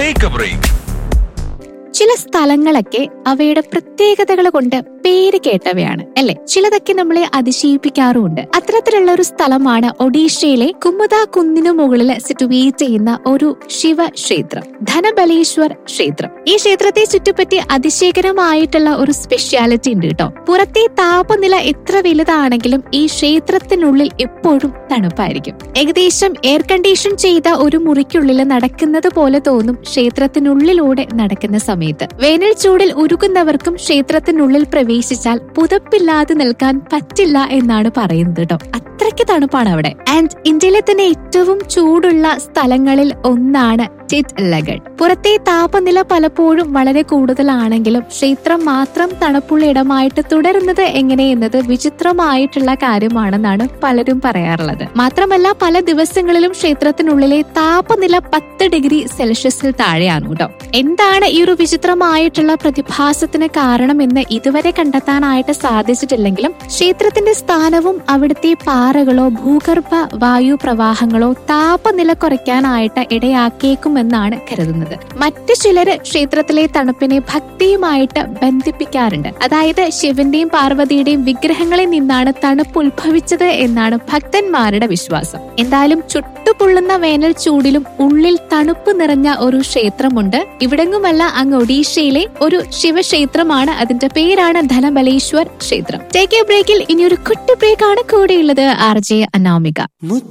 take A break ചില സ്ഥലങ്ങളൊക്കെ അവയുടെ പ്രത്യേകതകൾ കൊണ്ട് പേര് കേട്ടവയാണ് അല്ലെ ചിലതൊക്കെ നമ്മളെ അതിശയിപ്പിക്കാറുമുണ്ട് അത്തരത്തിലുള്ള ഒരു സ്ഥലമാണ് ഒഡീഷയിലെ കുമുദ കുന്നിനു മുകളിൽ സിറ്റുവേറ്റ് ചെയ്യുന്ന ഒരു ശിവക്ഷേത്രം ധനബലേശ്വർ ക്ഷേത്രം ഈ ക്ഷേത്രത്തെ ചുറ്റിപ്പറ്റി അതിശയകരമായിട്ടുള്ള ഒരു സ്പെഷ്യാലിറ്റി ഉണ്ട് കേട്ടോ പുറത്തെ താപനില എത്ര വലുതാണെങ്കിലും ഈ ക്ഷേത്രത്തിനുള്ളിൽ എപ്പോഴും തണുപ്പായിരിക്കും ഏകദേശം എയർ കണ്ടീഷൻ ചെയ്ത ഒരു മുറിക്കുള്ളിൽ നടക്കുന്നത് പോലെ തോന്നും ക്ഷേത്രത്തിനുള്ളിലൂടെ നടക്കുന്ന സമയത്ത് വേനൽ ചൂടിൽ ഉരുകുന്നവർക്കും ക്ഷേത്രത്തിനുള്ളിൽ പ്രവേശിച്ചാൽ പുതപ്പില്ലാതെ നിൽക്കാൻ പറ്റില്ല എന്നാണ് പറയുന്നത് കേട്ടോ അത്രയ്ക്ക് തണുപ്പാണ് അവിടെ ആൻഡ് ഇന്ത്യയിലെ തന്നെ ഏറ്റവും ചൂടുള്ള സ്ഥലങ്ങളിൽ ഒന്നാണ് ചിറ്റ്ലഗഡ് പുറത്തെ താപനില പലപ്പോഴും വളരെ കൂടുതലാണെങ്കിലും ക്ഷേത്രം മാത്രം തണുപ്പുള്ള ഇടമായിട്ട് തുടരുന്നത് എങ്ങനെയെന്നത് വിചിത്രമായിട്ടുള്ള കാര്യമാണെന്നാണ് പലരും പറയാറുള്ളത് മാത്രമല്ല പല ദിവസങ്ങളിലും ക്ഷേത്രത്തിനുള്ളിലെ താപനില പത്ത് ഡിഗ്രി സെൽഷ്യസിൽ താഴെയാണ് കേട്ടോ എന്താണ് ഈ ഒരു വിചിത്രമായിട്ടുള്ള പ്രതിഭാസത്തിന് കാരണമെന്ന് ഇതുവരെ കണ്ടെത്താനായിട്ട് സാധിച്ചിട്ടില്ലെങ്കിലും ക്ഷേത്രത്തിന്റെ സ്ഥാനവും അവിടുത്തെ പാറകളോ ഭൂഗർഭ വായു പ്രവാഹങ്ങളോ താപനില കുറയ്ക്കാനായിട്ട് ഇടയാക്കിയേക്കുമെന്നാണ് കരുതുന്നത് മറ്റു ചിലര് ക്ഷേത്രത്തിലെ തണുപ്പിനെ ഭക്തിയുമായിട്ട് ബന്ധിപ്പിക്കാറുണ്ട് അതായത് ശിവന്റെയും പാർവതിയുടെയും വിഗ്രഹങ്ങളിൽ നിന്നാണ് തണുപ്പ് ഉത്ഭവിച്ചത് എന്നാണ് ഭക്തന്മാരുടെ വിശ്വാസം എന്തായാലും ചുട്ടുപൊള്ളുന്ന വേനൽ ചൂടിലും ഉള്ളിൽ തണുപ്പ് നിറഞ്ഞ ഒരു ക്ഷേത്രമുണ്ട് ഇവിടെങ്ങുമല്ല അങ്ങ് ഒഡീഷയിലെ ഒരു ശിവക്ഷേത്രമാണ് അതിന്റെ പേരാണ് ധനബലേശ്വർ ക്ഷേത്രം ടേക്ക് എ ബ്രേക്കിൽ ഇനി ഒരു കുട്ടി ബ്രേക്ക് ആണ് കൂടെയുള്ളത് ആർ ജെ അനാമിക